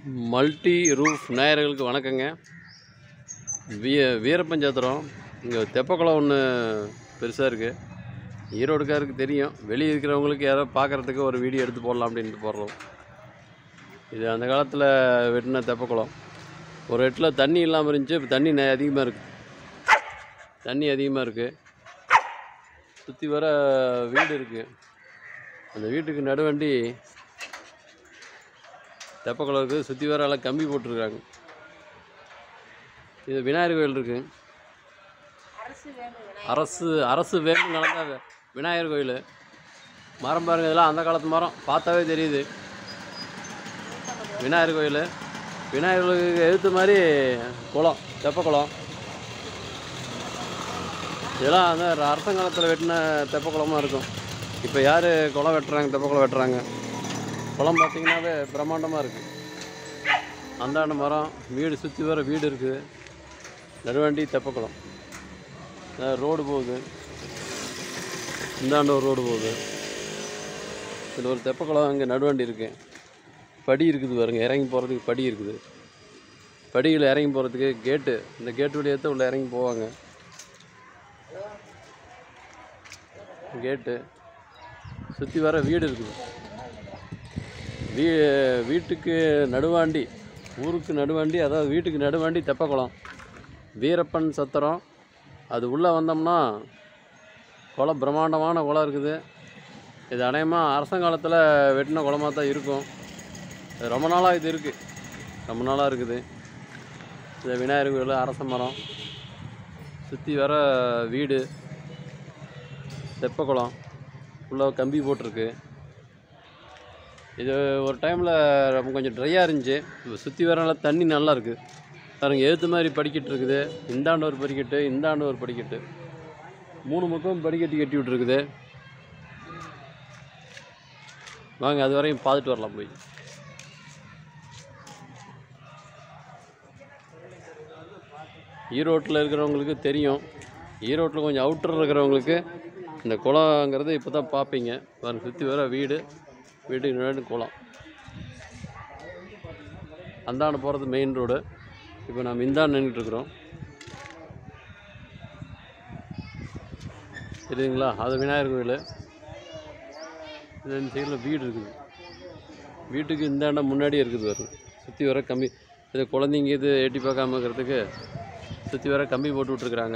multi roof நேயர்களுக்கு வணக்கங்க வீ வீரப்பஞ்சத்திரம் இங்கே தெப்பக்குளம் ஒன்று பெருசாக இருக்குது ஈரோடுக்காருக்கு தெரியும் வெளியே இருக்கிறவங்களுக்கு யாரோ பார்க்குறதுக்கு ஒரு வீடியோ எடுத்து போடலாம் அப்படின்ட்டு போடுறோம் இது அந்த காலத்தில் வெட்டின தெப்பக்குளம் ஒரு இடத்துல தண்ணி இல்லாமல் இருந்துச்சு இப்போ தண்ணி நெ- அதிகமாக இருக்குது தண்ணி அதிகமாக இருக்குது சுற்றி வர வீடு இருக்குது அந்த வீட்டுக்கு நடுவண்டி தெப்பக்குளம் இருக்குது சுற்றி வர எல்லாம் கம்பி போட்டிருக்காங்க இது விநாயகர் கோயில் இருக்குது அரசு அரசு வேணும் கலந்த விநாயகர் கோயில் மரம் பாருங்க இதெல்லாம் அந்த காலத்து மரம் பார்த்தாவே தெரியுது விநாயகர் கோயில் விநாயகர் கோயிலுக்கு எதிர்த்த மாதிரி குளம் தெப்பக்குளம் இதெல்லாம் அந்த அரசங்காலத்தில் வெட்டின தெப்பக்குளமாக இருக்கும் இப்போ யார் குளம் வெட்டுறாங்க தெப்பக்குளம் வெட்டுறாங்க குளம் பார்த்தீங்கன்னாவே பிரம்மாண்டமாக இருக்குது அந்தாண்ட மரம் வீடு சுற்றி வர வீடு இருக்குது நடுவண்டி தெப்பக்குளம் அஹ் ரோடு போகுது இந்தாண்ட ஒரு ரோடு போகுது இதில் ஒரு தெப்பக்குளம் அங்கே நடுவண்டி இருக்கு படி இருக்குது பாருங்க இறங்கி போகிறதுக்கு படி இருக்குது படியில் இறங்கி போகிறதுக்கு கேட்டு இந்த கேட்டு வழியாக உள்ள இறங்கி போவாங்க கேட்டு சுற்றி வர வீடு இருக்குது வீ வீட்டுக்கு நடுவாண்டி ஊருக்கு நடுவாண்டி அதாவது வீட்டுக்கு நடுவாண்டி தெப்பக்குளம் வீரப்பன் சத்திரம் அது உள்ளே வந்தோம்னா குளம் பிரம்மாண்டமான குளம் இருக்குது இது அநேகமாக அரசங்காலத்தில் வெட்டின குளமாக தான் இருக்கும் இது ரொம்ப நாளாக இது இருக்குது ரொம்ப நாளாக இருக்குது இந்த விநாயகர் கோயில் அரச மரம் சுற்றி வர வீடு தெப்பக்குளம் உள்ள கம்பி போட்டிருக்கு இது ஒரு டைமில் ரொம்ப கொஞ்சம் ட்ரையாக இருந்துச்சு இப்போ சுற்றி வரனால தண்ணி நல்லா இருக்குது பாருங்க எழுத்து மாதிரி படிக்கட்டு இருக்குது இந்தாண்டு ஒரு படிக்கட்டு இந்தாண்டு ஒரு படிக்கட்டு மூணு பக்கம் படிக்கட்டு கட்டி விட்ருக்குது வாங்க அது வரையும் பார்த்துட்டு வரலாம் போய் ஈரோட்டில் இருக்கிறவங்களுக்கு தெரியும் ஈரோட்டில் கொஞ்சம் அவுட்டர் இருக்கிறவங்களுக்கு இந்த குளங்கிறது இப்போ தான் பார்ப்பீங்க பாருங்க சுற்றி வர வீடு வீட்டுக்கு முன்னாடி குளம் அந்தாண்ட போகிறது மெயின் ரோடு இப்போ நம்ம இந்தாண்டு நின்றுட்டுருக்குறோம் தெரியுதுங்களா அது விநாயகர் கோயில் இது இந்த சைடில் வீடு இருக்குது வீட்டுக்கு இந்தாண்ட முன்னாடியே இருக்குது பாருங்க சுற்றி வர கம்பி இது குழந்தைங்க இது எட்டி பார்க்காம இருக்கிறதுக்கு சுற்றி வர கம்பி போட்டு விட்ருக்குறாங்க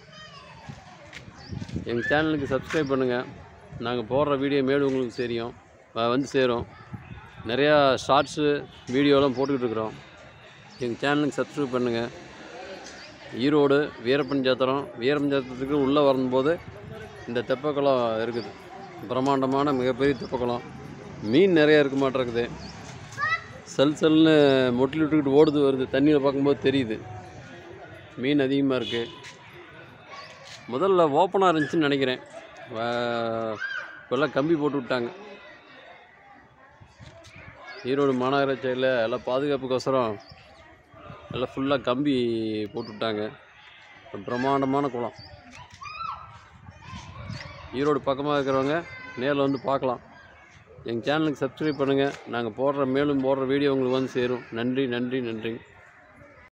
எங்கள் சேனலுக்கு சப்ஸ்கிரைப் பண்ணுங்கள் நாங்கள் போடுற வீடியோ மேலும் உங்களுக்கு தெரியும் வ- வந்து சேரும் நிறையா ஷார்ட்ஸு வீடியோலாம் போட்டுக்கிட்டு இருக்கிறோம் எங்கள் சேனலுக்கு சப்ஸ்கிரைப் பண்ணுங்கள் ஈரோடு வீரப்பன் ஜாத்திரம் வீரப்பன் ஜாத்திரத்துக்கு உள்ளே வரும்போது இந்த தெப்பக்குளம் இருக்குது பிரம்மாண்டமான மிகப்பெரிய தெப்பக்குளம் மீன் நிறையா இருக்க மாட்டேருக்குது செல் செல்னு மொட்டில் விட்டுக்கிட்டு ஓடுது வருது தண்ணியில் பார்க்கும்போது தெரியுது மீன் அதிகமாக இருக்குது முதல்ல ஓப்பனாக இருந்துச்சுன்னு நினைக்கிறேன் வ- இப்போல்லாம் கம்பி போட்டு விட்டாங்க ஈரோடு மாநகராட்சியில் எல்லாம் பாதுகாப்புக்கோசரம் எல்லாம் ஃபுல்லாக கம்பி போட்டு விட்டாங்க பிரம்மாண்டமான குளம் ஈரோடு பக்கமாக இருக்கிறவங்க நேரில் வந்து பார்க்கலாம் எங்கள் சேனலுக்கு சப்ஸ்கிரைப் பண்ணுங்கள் நாங்கள் போடுற மேலும் போடுற வீடியோ உங்களுக்கு வந்து சேரும் நன்றி நன்றி நன்றி